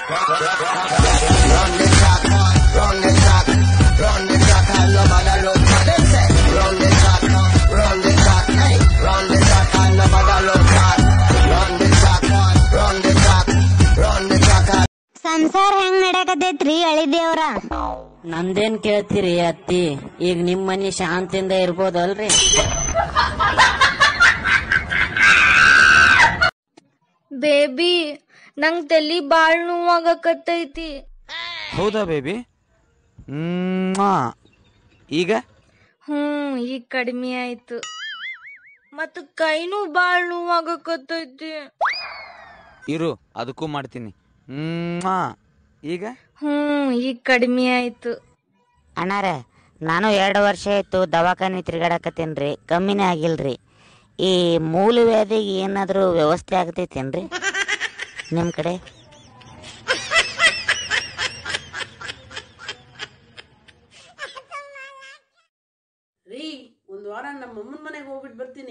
Run the track, run the track, run the track, and nobody look at them say. Run the track, run the track, hey, run the track, and nobody look at. Run the track, run the track, run the track, and ಸಂಸಾರ ಹೆಂಗ್ ನಡ್ಯಾಕತೈತ್ರಿ ಅಳಿದೇವ್ರ ನಂದೇನ್ ಕೇಳ್ತೀರಿ ಅತ್ತಿ ಈಗ ನಿಮ್ ಮನಿ ಶಾಂತಿಯಿಂದ ಇರ್ಬೋದಲ್ರಿ baby ನಂಗ್ ತಲಿ ಬಾಳ್ ನೋವಾಗಕತ್ತೈತಿ ಹೌದಾ ಬೇಬಿ ಈಗ ಹ್ಮ್ ಈಗ ಕಡಿಮೆ ಆಯ್ತು ಮತ್ತ ಕೈನೂ ಬಾಳ್ ನೋವಾಗಕತ್ತೈತಿ ಇರು ಅದಕ್ಕೂ ಮಾಡ್ತೀನಿ ಮ್ವಾ. ಈಗ ಹ್ಮ್ ಈಗ ಕಡಿಮೆ ಆಯ್ತು ಅಣ್ಣಾರ ನಾನು ಎರಡು ವರ್ಷ ಆಯ್ತು ದವಾಖಾನೆ ತಿರ್ಗಾಡಕತ್ತೀನ್ರಿ ಕಮ್ಮಿನೇ ಆಗಿಲ್ರಿ ಈ ಮೂಲ ವ್ಯಾಧಿಗೆ ಏನಾದರೂ ವ್ಯವಸ್ಥೆ ಆಗ್ತೈತೇನ್ರಿ ನಿಮ್ಮ ಕಡೆ ರೀ ಒಂದ್ ವಾರ ನಮ್ಮ ಅಮ್ಮನ ಮನೆಗೆ ಹೋಗ್ಬಿಟ್ಟು ಬರ್ತೀನಿ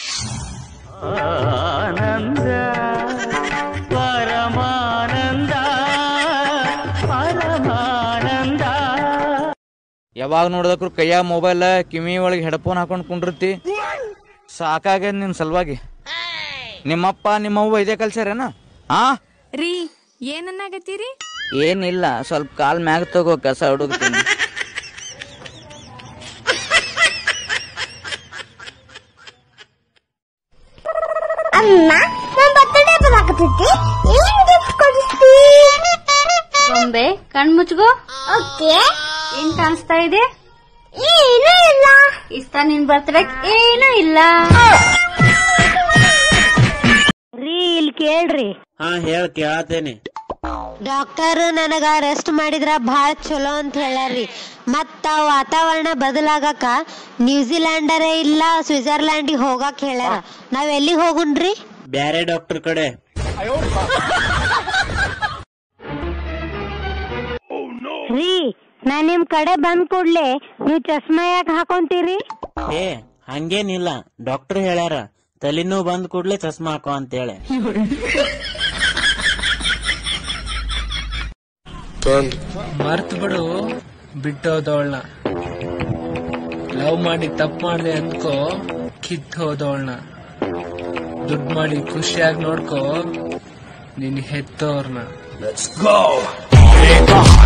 ಯಾವಾಗ ನೋಡಿದಕ್ರು ಕೈಯಾಗ ಮೊಬೈಲ್ ಕಿವಿ ಒಳಗೆ ಹೆಡ್ಫೋನ್ ಹಾಕೊಂಡು ಕುಂಡಿರ್ತಿ ಸಾಕಾಗ್ಯದ ನಿನ್ ಸಲುವಾಗಿ ನಿಮ್ಮಪ್ಪ ನಿಮ್ಮವ್ವ ಇದೇ ಕಲ್ಸ್ಯಾರೇನ ಆ ರೀ ಏನನ್ನಾಗತ್ತೀರಿ ಏನಿಲ್ಲ ಸ್ವಲ್ಪ ಕಾಲ್ ಮ್ಯಾಗ ತಗೋ ಕಸ ಹುಡುಗ್ತೀನಿ ಅಮ್ಮ ನನ್ ಬರ್ತಡೇ ಬರಾಕತೈತಿ ಏನ್ ಗಿಫ್ಟ್ ಕೊಡಿಸ್ತಿ ಬೊಂಬೆ ಕಣ್ ಮುಚ್ಕೋ ಓಕೆ ಏನ್ ಕಾಣಿಸ್ತಾ ಇದೆ ಏನೂ ಇಲ್ಲ ಇಷ್ಟ ನಿನ್ ಬರ್ತಡೇ ಏನೂ ಇಲ್ಲ ರೀ ಇಲ್ಲಿ ಕೇಳ್ರಿ ಹಾ ಹೇಳ್ ಕೇಳತೇನೆ ಡಾಕ್ಟರ್ ನನಗ ರೆಸ್ಟ್ ಮಾಡಿದ್ರ ಬಹಳ ಚಲೋ ಅಂತ ಹೇಳ್ಯಾರ್ರಿ ಮತ್ತ ವಾತಾವರಣ ಬದಲಾಗಕ ನ್ಯೂಜಿಲ್ಯಾಂಡರೇ ಇಲ್ಲ ಸ್ವಿಟ್ಜರ್ಲ್ಯಾಂಡಿಗೆ ಹೋಗಕ್ ಹೇಳ್ಯಾರ ನಾವ್ ಎಲ್ಲಿಗೆ ಹೋಗುಣ್ರಿ ಬ್ಯಾರೆ ಡಾಕ್ಟರ್ ಕಡೆ ರೀ ನಾ ನಿಮ್ ಕಡೆ ಬಂದ್ ಕೂಡ್ಲೆ ನೀವ್ ಚಸ್ಮಾ ಯಾಕೆ ಹಾಕೊಂತೀರಿ ಏ ಹಂಗೇನಿಲ್ಲ ಡಾಕ್ಟರ್ ಹೇಳ್ಯಾರ ತಲೆನೂ ಬಂದ್ ಕೂಡ್ಲೆ ಚಸ್ಮಾ ಹಾಕೋ ಅಂತೇಳಿ ಮರ್ತ್ ಬಿಡು ಬಿಟ್ಟೋದವಳನ್ನ ಲವ್ ಮಾಡಿ ತಪ್ಪು ಮಾಡ್ದೆ ಅನ್ಕೋ ಕಿತ್ ಹೋದವಳನ್ನ ದುಡ್ಡು ಮಾಡಿ ಖುಷಿಯಾಗಿ ನೋಡ್ಕೋ ನಿನ್ ಹೆತ್ತೋರ್ನ